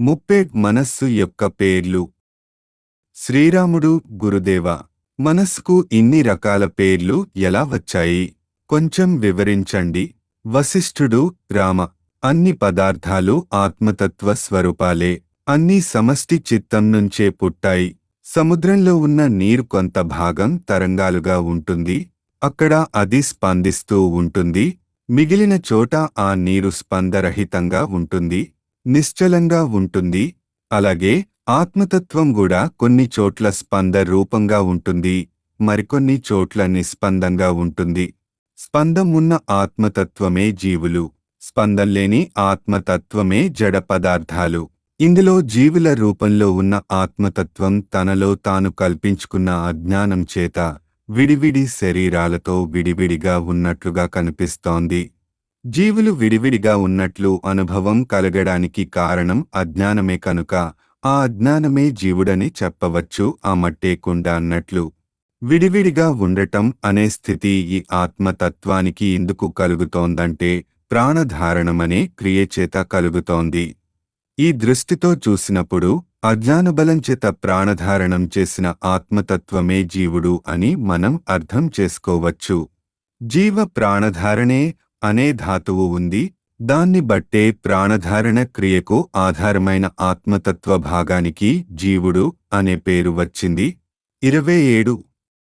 ముప్పే మనస్సు యొక్క పేర్లు శ్రీరాముడు గురుదేవ మనస్సుకు ఇన్ని రకాల పేర్లు ఎలా వచ్చాయి కొంచెం వివరించండి వశిష్ఠుడు రామ అన్ని పదార్థాలు ఆత్మతత్వ స్వరూపాలే అన్ని సమష్టి చిత్తం నుంచే పుట్టాయి సముద్రంలో ఉన్న నీరు కొంత భాగం తరంగాలుగా ఉంటుంది అక్కడ అది స్పందిస్తూ ఉంటుంది మిగిలిన చోట ఆ నీరు స్పందరహితంగా ఉంటుంది నిశ్చలంగా ఉంటుంది అలాగే ఆత్మతత్వం కూడా కొన్ని చోట్ల స్పంద రూపంగా ఉంటుంది మరికొన్ని చోట్ల నిస్పందంగా ఉంటుంది స్పందం ఉన్న ఆత్మతత్వమే జీవులు స్పందం లేని ఆత్మతత్వమే జడ పదార్థాలు ఇందులో జీవుల రూపంలో ఉన్న ఆత్మతత్వం తనలో తాను కల్పించుకున్న అజ్ఞానం చేత విడివిడి శరీరాలతో విడివిడిగా ఉన్నట్లుగా కనిపిస్తోంది జీవులు విడివిడిగా ఉన్నట్లు అనుభవం కలగడానికి కారణం అజ్ఞానమే కనుక ఆ అజ్ఞానమే జీవుడని చెప్పవచ్చు ఆ మట్టేకుండా అన్నట్లు విడివిడిగా ఉండటం అనే స్థితి ఈ ఆత్మతత్వానికి ఎందుకు కలుగుతోందంటే ప్రాణధారణమనే క్రియచేత కలుగుతోంది ఈ దృష్టితో చూసినప్పుడు అజ్ఞానబలం చేత ప్రాణధారణం చేసిన ఆత్మతత్వమే జీవుడు అని మనం అర్థం చేసుకోవచ్చు జీవ ప్రాణధారణే అనే ధాతువు ఉంది దాన్ని బట్టే ప్రాణధారణ క్రియకు ఆధారమైన ఆత్మతత్వ భాగానికి జీవుడు అనే పేరు వచ్చింది ఇరవై ఏడు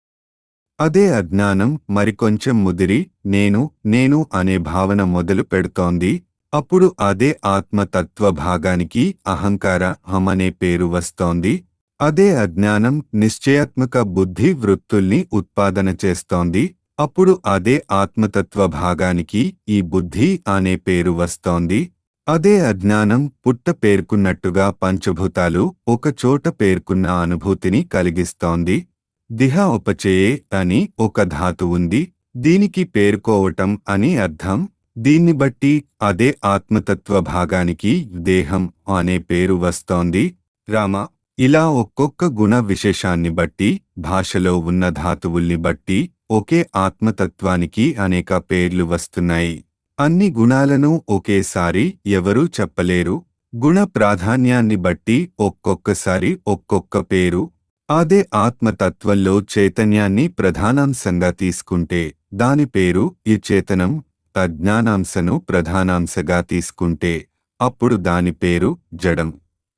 అదే అజ్ఞానం మరికొంచెం ముదిరి నేను నేను అనే భావన మొదలు పెడుతోంది అప్పుడు అదే ఆత్మతత్వ భాగానికి అహంకార హం అనే పేరు వస్తోంది అదే అజ్ఞానం నిశ్చయాత్మక బుద్ధి వృత్తుల్ని ఉత్పాదన చేస్తోంది అప్పుడు అదే ఆత్మతత్వ భాగానికి ఈ బుద్ధి అనే పేరు వస్తోంది అదే అజ్ఞానం పుట్ట పేర్కొన్నట్టుగా పంచభూతాలు ఒక చోట పేర్కొన్న అనుభూతిని కలిగిస్తోంది దిహ ఉపచయే అని ఒక ధాతు ఉంది దీనికి పేర్కోవటం అని అర్థం దీన్ని బట్టి అదే ఆత్మతత్వ భాగానికి దేహం అనే పేరు వస్తోంది రామ ఇలా ఒక్కొక్క గుణ విశేషాన్ని బట్టి భాషలో ఉన్న ధాతువుల్ని బట్టి ఒకే ఆత్మతత్వానికి అనేక పేర్లు వస్తున్నాయి అన్ని గుణాలను ఒకేసారి ఎవరూ చెప్పలేరు గుణ ప్రాధాన్యాన్ని బట్టి ఒక్కొక్కసారి ఒక్కొక్క పేరు అదే ఆత్మతత్వంలో చైతన్యాన్ని ప్రధానాంశంగా తీసుకుంటే దాని పేరు ఈ చేతనం అజ్ఞానాంశను ప్రధానాంశగా తీసుకుంటే అప్పుడు దాని పేరు జడం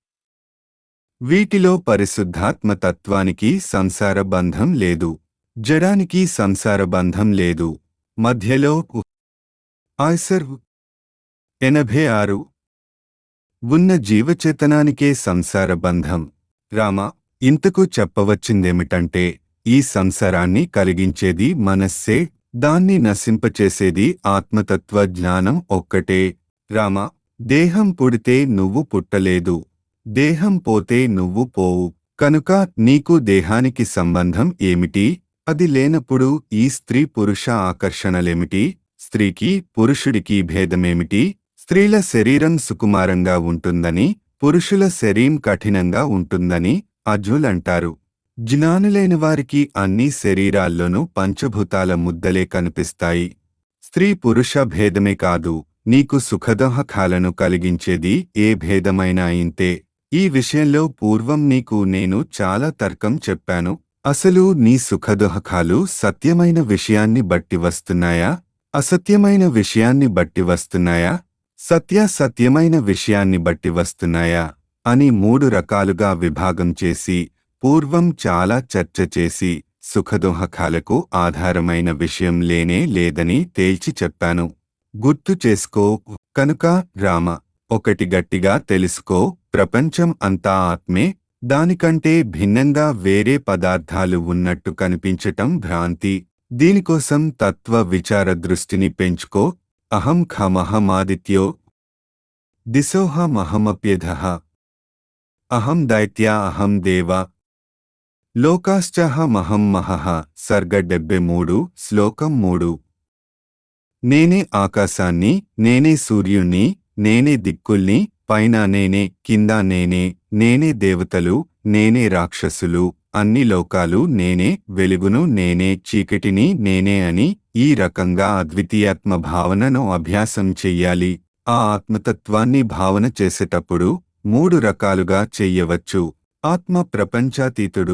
వీటిలో పరిశుద్ధాత్మ తత్వానికి సంసార బంధం లేదు జడానికి సంసార బంధం లేదు మధ్యలో ఆయ్సర్ ఎనభై ఆరు ఉన్న జీవచేతనానికే సంసార బంధం రామ ఇంతకు చెప్పవచ్చిందేమిటంటే ఈ సంసారాన్ని కలిగించేది మనస్సే దాన్ని నశింపచేసేది ఆత్మతత్వ జ్ఞానం ఒక్కటే రామ దేహం పుడితే నువ్వు పుట్టలేదు దేహం పోతే నువ్వు పోవు కనుక నీకు దేహానికి సంబంధం ఏమిటి అది లేనప్పుడు ఈ స్త్రీ పురుష ఆకర్షణలేమిటి స్త్రీకి పురుషుడికి భేదమేమిటి స్త్రీల శరీరం సుకుమారంగా ఉంటుందని పురుషుల శరీరం కఠినంగా ఉంటుందని అజులంటారు జ్ఞానులైన వారికి అన్ని శరీరాల్లోనూ పంచభూతాల ముద్దలే కనిపిస్తాయి స్త్రీ పురుష భేదమే కాదు నీకు సుఖదోహకాలను కలిగించేది ఏ భేదమైనా ఇంతే ఈ విషయంలో పూర్వం నీకు నేను చాలా తర్కం చెప్పాను అసలు నీ సుఖదోహకాలు సత్యమైన విషయాన్ని బట్టి వస్తున్నాయా అసత్యమైన విషయాన్ని బట్టి వస్తున్నాయా సత్యాసత్యమైన విషయాన్ని బట్టి వస్తున్నాయా అని మూడు రకాలుగా విభాగం చేసి పూర్వం చాలా చర్చ చేసి సుఖదోహకాలకు ఆధారమైన విషయం లేనే లేదని తేల్చి చెప్పాను గుర్తు చేసుకో కనుక రామ ఒకటి గట్టిగా తెలుసుకో ప్రపంచం అంతా ఆత్మే దానికంటే భిన్నంగా వేరే పదార్థాలు ఉన్నట్టు కనిపించటం భ్రాంతి దీనికోసం తత్వ విచార దృష్టిని పెంచుకో అహం ఖమహమాదిత్యో దిశోహమహమప్యధ అహం దైత్యా అహం దేవ లోకాశ్చహమహం మహః సర్గ డెబ్బె మూడు శ్లోకం మూడు నేనే ఆకాశాన్ని నేనే సూర్యుణ్ణి నేనే దిక్కుల్ని పైన నేనే కింద నేనే నేనే దేవతలు నేనే రాక్షసులు అన్ని లోకాలు నేనే వెలుగును నేనే చీకటిని నేనే అని ఈ రకంగా అద్వితీయాత్మ భావనను అభ్యాసం చెయ్యాలి ఆ ఆత్మతత్వాన్ని భావన చేసేటప్పుడు మూడు రకాలుగా చెయ్యవచ్చు ఆత్మ ప్రపంచాతీతుడు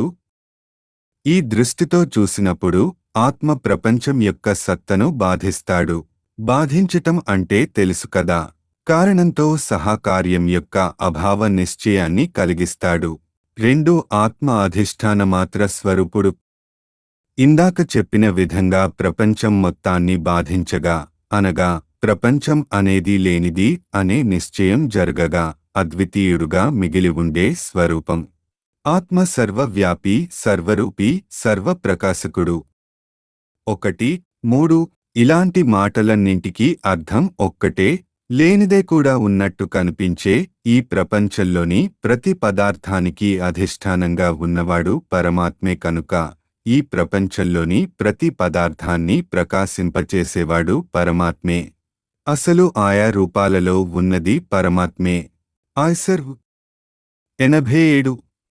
ఈ దృష్టితో చూసినప్పుడు ఆత్మ ప్రపంచం యొక్క సత్తను బాధిస్తాడు బాధించటం అంటే తెలుసు కదా కారణంతో సహకార్యం యొక్క అభావ నిశ్చయాన్ని కలిగిస్తాడు రెండు ఆత్మ అధిష్టాన మాత్ర స్వరూపుడు ఇందాక చెప్పిన విధంగా ప్రపంచం మొత్తాన్ని బాధించగా అనగా ప్రపంచం అనేది లేనిది అనే నిశ్చయం జరగగా అద్వితీయుడుగా మిగిలి ఉండే స్వరూపం ఆత్మ సర్వవ్యాపి సర్వరూపి సర్వప్రకాశకుడు ఒకటి మూడు ఇలాంటి మాటలన్నింటికీ అర్థం ఒక్కటే లేనిదే కూడా ఉన్నట్టు కనిపించే ఈ ప్రపంచంలోని ప్రతి పదార్థానికి అధిష్టానంగా ఉన్నవాడు పరమాత్మే కనుక ఈ ప్రపంచంలోని ప్రతి పదార్థాన్ని ప్రకాశింపచేసేవాడు పరమాత్మే అసలు ఆయా రూపాలలో ఉన్నది పరమాత్మే ఆయ్సర్ ఎనభై ఏడు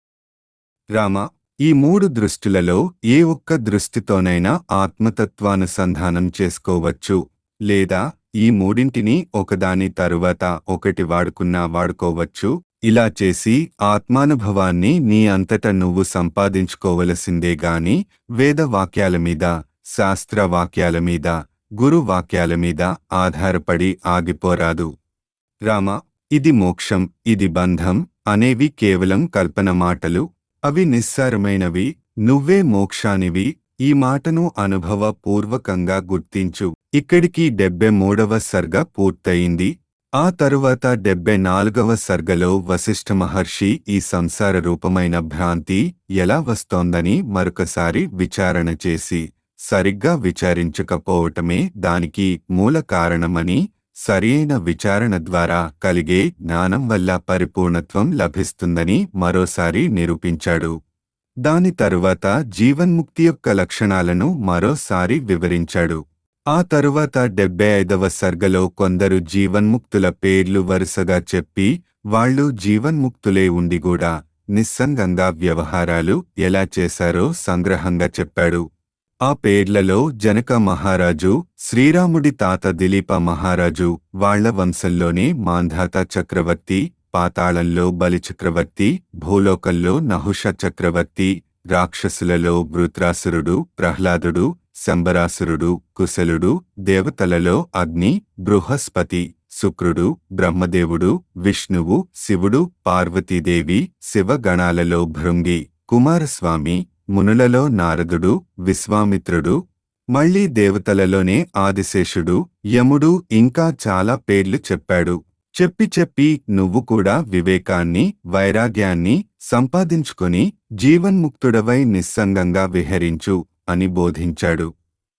రామ ఈ మూడు దృష్టులలో ఏ ఒక్క దృష్టితోనైనా ఆత్మతత్వానుసంధానం చేసుకోవచ్చు లేదా ఈ మూడింటిని ఒకదాని తరువాత ఒకటి వాడుకున్నా వాడుకోవచ్చు ఇలా చేసి ఆత్మానుభవాన్ని నీ అంతట నువ్వు సంపాదించుకోవలసిందే గాని వేదవాక్యాల మీద శాస్త్ర వాక్యాల మీద గురు వాక్యాల మీద ఆధారపడి ఆగిపోరాదు రామ ఇది మోక్షం ఇది బంధం అనేవి కేవలం కల్పన మాటలు అవి నిస్సారమైనవి నువ్వే మోక్షానివి ఈ మాటను అనుభవ పూర్వకంగా గుర్తించు ఇక్కడికి డెబ్బె మూడవ సర్గ పూర్తయింది ఆ తరువాత డెబ్బె నాలుగవ సర్గలో వశిష్ఠ మహర్షి ఈ సంసార రూపమైన భ్రాంతి ఎలా వస్తోందని మరొకసారి విచారణ చేసి సరిగ్గా విచారించకపోవటమే దానికి మూల కారణమని సరియైన విచారణ ద్వారా కలిగే జ్ఞానం వల్ల పరిపూర్ణత్వం లభిస్తుందని మరోసారి నిరూపించాడు దాని తరువాత జీవన్ముక్తి యొక్క లక్షణాలను మరోసారి వివరించాడు ఆ తరువాత డెబ్బై ఐదవ సర్గలో కొందరు జీవన్ముక్తుల పేర్లు వరుసగా చెప్పి వాళ్ళు జీవన్ముక్తులే ఉండి కూడా నిస్సంగంగా వ్యవహారాలు ఎలా చేశారో సంగ్రహంగా చెప్పాడు ఆ పేర్లలో జనక మహారాజు శ్రీరాముడి తాత దిలీప మహారాజు వాళ్ల వంశంలోనే మాంధాత చక్రవర్తి పాతాళంలో బలిచక్రవర్తి భూలోకంలో నహుష చక్రవర్తి రాక్షసులలో వృత్రాసురుడు ప్రహ్లాదుడు శంబరాసురుడు కుశలుడు దేవతలలో అగ్ని బృహస్పతి శుక్రుడు బ్రహ్మదేవుడు విష్ణువు శివుడు పార్వతీదేవి శివగణాలలో భృంగి కుమారస్వామి మునులలో నారదుడు విశ్వామిత్రుడు మళ్లీ దేవతలలోనే ఆదిశేషుడు యముడు ఇంకా చాలా పేర్లు చెప్పాడు చెప్పి చెప్పి నువ్వు కూడా వివేకాన్ని వైరాగ్యాన్ని సంపాదించుకొని జీవన్ముక్తుడవై నిస్సంగంగా విహరించు అని బోధించాడు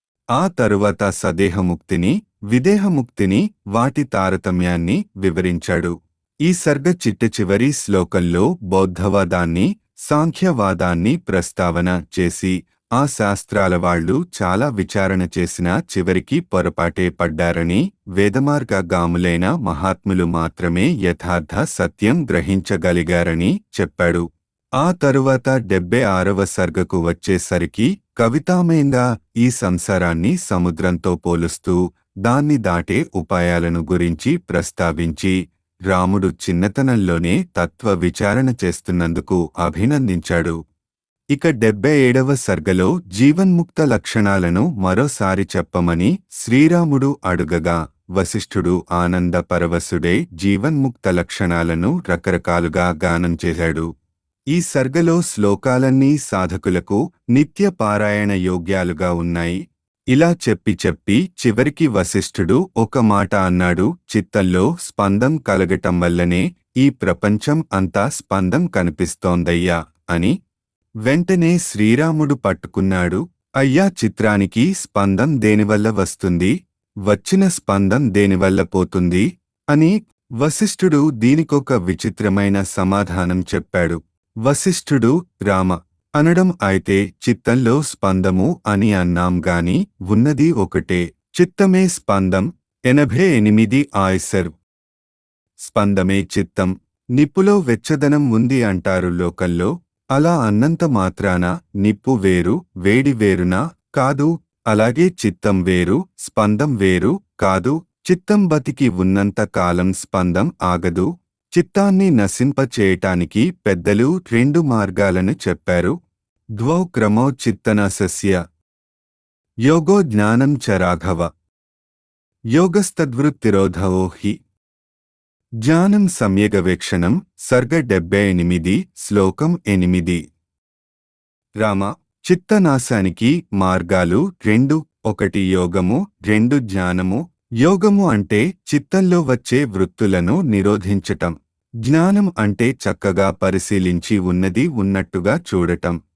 ఆ తరువాత సదేహముక్తిని విదేహముక్తిని వాటి తారతమ్యాన్ని వివరించాడు ఈ సర్గ చిట్ట చివరి శ్లోకంలో బౌద్ధవాదాన్ని సాంఖ్యవాదాన్ని ప్రస్తావన చేసి ఆ శాస్త్రాల వాళ్ళు చాలా విచారణ చేసినా చివరికి పొరపాటే పడ్డారని వేదమార్గ గాములైన మహాత్ములు మాత్రమే యథార్థ సత్యం గ్రహించగలిగారని చెప్పాడు ఆ తరువాత డెబ్బై ఆరవ సర్గకు వచ్చేసరికి కవితామయంగా ఈ సంసారాన్ని సముద్రంతో పోలుస్తూ దాన్ని దాటే ఉపాయాలను గురించి ప్రస్తావించి రాముడు చిన్నతనంలోనే తత్వ విచారణ చేస్తున్నందుకు అభినందించాడు ఇక డెబ్బై ఏడవ సర్గలో జీవన్ముక్త లక్షణాలను మరోసారి చెప్పమని శ్రీరాముడు అడుగగా వశిష్ఠుడు ఆనంద పరవశుడై జీవన్ముక్త లక్షణాలను రకరకాలుగా గానం చేశాడు ఈ సర్గలో శ్లోకాలన్నీ సాధకులకు నిత్య పారాయణ యోగ్యాలుగా ఉన్నాయి ఇలా చెప్పి చెప్పి చివరికి వశిష్ఠుడు ఒక మాట అన్నాడు చిత్తంలో స్పందం కలగటం వల్లనే ఈ ప్రపంచం అంతా స్పందం కనిపిస్తోందయ్యా అని వెంటనే శ్రీరాముడు పట్టుకున్నాడు అయ్యా చిత్రానికి స్పందం దేనివల్ల వస్తుంది వచ్చిన స్పందం దేనివల్ల పోతుంది అని వశిష్ఠుడు దీనికొక విచిత్రమైన సమాధానం చెప్పాడు వశిష్ఠుడు రామ అనడం అయితే చిత్తంలో స్పందము అని అన్నాం గాని ఉన్నది ఒకటే చిత్తమే స్పందం ఎనభై ఎనిమిది ఆయ్సర్ స్పందమే చిత్తం నిప్పులో వెచ్చదనం ఉంది అంటారు లోకల్లో అలా అన్నంత మాత్రాన నిప్పు వేరు వేడి వేరునా కాదు అలాగే చిత్తం వేరు స్పందం వేరు కాదు చిత్తం బతికి ఉన్నంత కాలం స్పందం ఆగదు చిత్తాన్ని నశింపచేయటానికి పెద్దలు రెండు మార్గాలను చెప్పారు ద్వౌ క్రమో చిత్తనాశస్య యోగో జ్ఞానం చ రాఘవ యోగస్తద్వృత్తిరోధవో హి జ్ఞానం సమ్యగవేక్షణం సర్గ డెబ్బై ఎనిమిది శ్లోకం ఎనిమిది రామ చిత్తనాశానికి మార్గాలు రెండు ఒకటి యోగము రెండు జ్ఞానము యోగము అంటే చిత్తంలో వచ్చే వృత్తులను నిరోధించటం జ్ఞానం అంటే చక్కగా పరిశీలించి ఉన్నది ఉన్నట్టుగా చూడటం